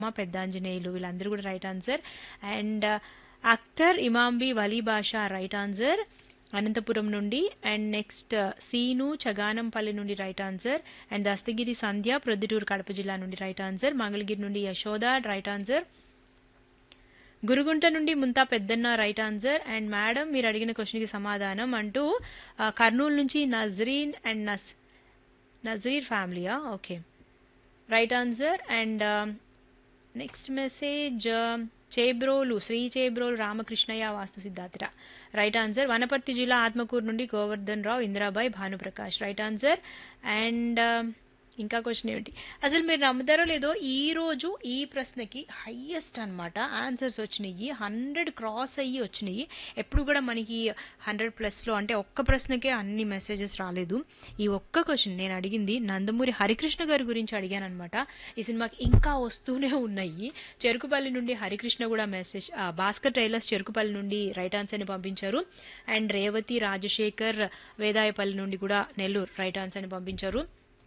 మా పెద్దాంజనేయులు వీళ్ళందరూ కూడా right answer and Akhtar Imambi Vali Basha right answer Anantapur నుండి అండ్ నెక్స్ట్ సీను చగానంపల్లి నుండి right answer and Dastagiri Sandhya Proddatur Kadapa జిల్లా నుండి రైట్ ఆన్సర్ మంగళగిరి నుండి యశోద రైట్ ఆన్సర్ గురుగుంట నుండి ముంతా పెద్దన్న రైట్ ఆన్సర్ అండ్ మేడం మీరు అడిగిన క్వశ్చన్కి సమాధానం అంటూ ఆ, కర్నూలు నుంచి నజరీన్ అండ్ నస్ నజరీర్ ఫ్యామిలీయా okay right answer and next message Chebrolu Sri Chebrolu Ramakrishnaiah Vastu Siddhartha right answer Wanaparthy జిల్లా ఆత్మకూరు నుండి Govardhan Rao Indirabai Bhanuprakash right answer and ఇంకా క్వశ్చన్ ఏమిటి అసలు మీరు నమ్ముతారో లేదో ఈ రోజు ఈ ప్రశ్నకి హయ్యెస్ట్ అన్నమాట ఆన్సర్స్ వచ్చినాయి హండ్రెడ్ క్రాస్ అయ్యి వచ్చినాయి ఎప్పుడు కూడా మనకి హండ్రెడ్ ప్లస్లో అంటే ఒక్క ప్రశ్నకే అన్ని మెసేజెస్ రాలేదు ఈ ఒక్క క్వశ్చన్ నేను అడిగింది నందమూరి హరికృష్ణ గారి గురించి అడిగాను అనమాట ఈ సినిమాకి ఇంకా వస్తూనే ఉన్నాయి చెరుకుపల్లి నుండి హరికృష్ణ కూడా మెసేజ్ ఆ, భాస్కర్ టైలర్స్ చెరుకుపల్లి నుండి రైట్ ఆన్సర్ని పంపించారు అండ్ రేవతి రాజశేఖర్ వేదాయపల్లి నుండి కూడా నెల్లూరు రైట్ ఆన్సర్ని పంపించారు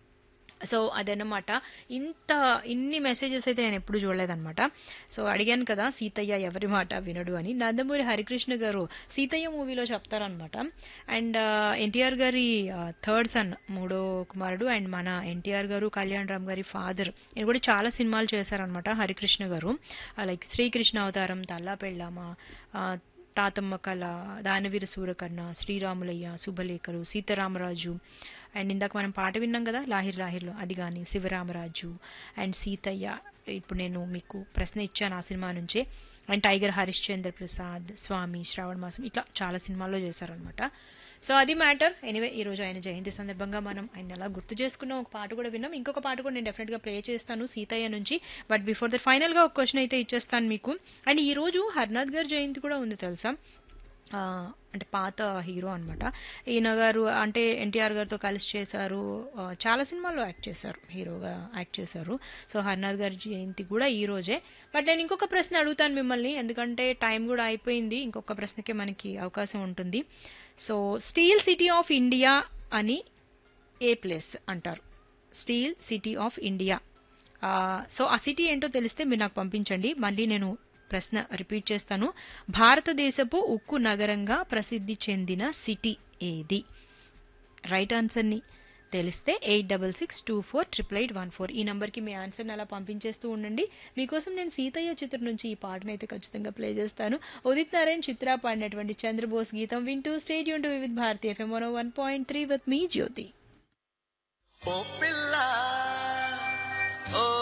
సో అదన్నమాట ఇంత ఇన్ని మెసేజెస్ అయితే నేను ఎప్పుడు చూడలేదన్నమాట సో అడిగాను కదా సీతయ్య ఎవరి మాట వినడు అని నందమూరి హరికృష్ణ గారు సీతయ్య మూవీలో చెప్తారనమాట అండ్ ఎన్టీఆర్ గారి థర్డ్ సన్ మూడో కుమారుడు అండ్ మన ఎన్టీఆర్ గారు కళ్యాణ్ రామ్ గారి ఫాదర్ ఈయన కూడా చాలా సినిమాలు చేశారనమాట హరికృష్ణ గారు లైక్ శ్రీకృష్ణ అవతారం తల్లా పెళ్ళామ ఆ, తాతమ్మ కళ దానవీర సూరకర్ణ శ్రీరాములయ్య శుభలేఖలు సీతారామరాజు అండ్ ఇందాక మనం పాట విన్నాం కదా లాహిర్ లాహిర్లో అది కానీ శివరామరాజు అండ్ సీతయ్య ఇప్పుడు నేను మీకు ప్రశ్న ఇచ్చాను ఆ సినిమా నుంచే అండ్ టైగర్ హరిశ్చంద్ర ప్రసాద్ స్వామి శ్రావణ మాసం ఇట్లా చాలా సినిమాల్లో చేశారనమాట సో అది మ్యాటర్ ఎనీవే ఈ రోజు ఆయన జయంతి సందర్భంగా మనం ఆయన ఎలా గుర్తు చేసుకున్న ఒక పాట కూడా విన్నాం ఇంకొక పాట కూడా నేను డెఫినెట్గా ప్లే చేస్తాను సీతయ్య నుంచి బట్ బిఫోర్ దట్ ఫైనల్గా ఒక క్వశ్చన్ అయితే ఇచ్చేస్తాను మీకు అండ్ ఈ రోజు హర్నాథ్ గారి జయంతి కూడా ఉంది తెలుసా ఆ, అంటే పాత హీరో అనమాట ఈయన గారు అంటే ఎన్టీఆర్ గారితో కలిసి చేశారు ఆ, చాలా సినిమాల్లో యాక్ట్ చేశారు హీరోగా యాక్ట్ చేశారు సో హర్నాథ్ గారి జయంతి కూడా ఈ రోజే బట్ నేను ఇంకొక ప్రశ్న అడుగుతాను మిమ్మల్ని ఎందుకంటే టైం కూడా అయిపోయింది ఇంకొక ప్రశ్నకే మనకి అవకాశం ఉంటుంది so steel city of India అని ఏ ప్లేస్ అంటారు స్టీల్ సిటీ ఆఫ్ ఇండియా ఆ, సో ఆ సిటీ ఏంటో తెలిస్తే మీరు నాకు పంపించండి మళ్ళీ నేను ప్రశ్న రిపీట్ చేస్తాను భారతదేశపు ఉక్కు నగరంగా ప్రసిద్ధి చెందిన సిటీ ఏది రైట్ ఆన్సర్ని తెలిస్తే eight double six two four triple eight one four ఈ నెంబర్కి మీ ఆన్సర్ని అలా పంపించేస్తూ ఉండండి మీకోసం నేను సీతయ్య చిత్రం నుంచి ఈ పాటను అయితే ఖచ్చితంగా ప్లే చేస్తాను ఉదిత్ నారాయణ్ చిత్ర పాడినటువంటి చంద్రబోస్ గీతం వింటూ stadium to with Bharathi FM one point three with మీ జ్యోతి ఓ పిల్ల ఓ